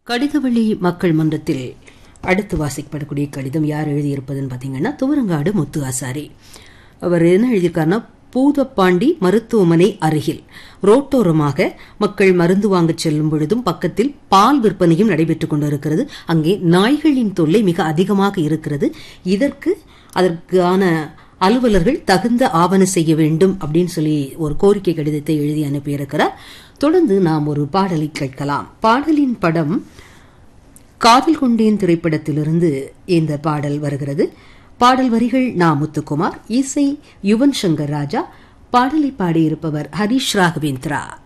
கடிதவழி மக்கள் மன்றத்தில் அடுத்து வாசிக்கப்படக்கூடிய கடிதம் யார் எழுதியிருப்பதுன்னு பார்த்தீங்கன்னா துவரங்காடு முத்து ஆசாரி அவர் என்ன எழுதியிருக்காருன்னா பூதப்பாண்டி மருத்துவமனை அருகில் ரோட்டோரமாக மக்கள் மருந்து வாங்கச் செல்லும் பொழுதும் பக்கத்தில் பால் விற்பனையும் நடைபெற்றுக் கொண்டிருக்கிறது அங்கே நாய்களின் தொல்லை மிக அதிகமாக இருக்கிறது இதற்கு அதற்கான அலுவலர்கள் தகுந்த ஆவண செய்ய வேண்டும் அப்படின்னு சொல்லி ஒரு கோரிக்கை கடிதத்தை எழுதி அனுப்பியிருக்கிறார் தொடர்ந்து நாம் ஒரு பாடலை கேட்கலாம் பாடலின் படம் காதல் கொண்டேன் திரைப்படத்திலிருந்து இந்த பாடல் வருகிறது பாடல் வரிகள் நா முத்துக்குமார் இசை யுவன் சங்கர் ராஜா பாடலை பாடியிருப்பவர் ஹரிஷ் ராகவேந்திரா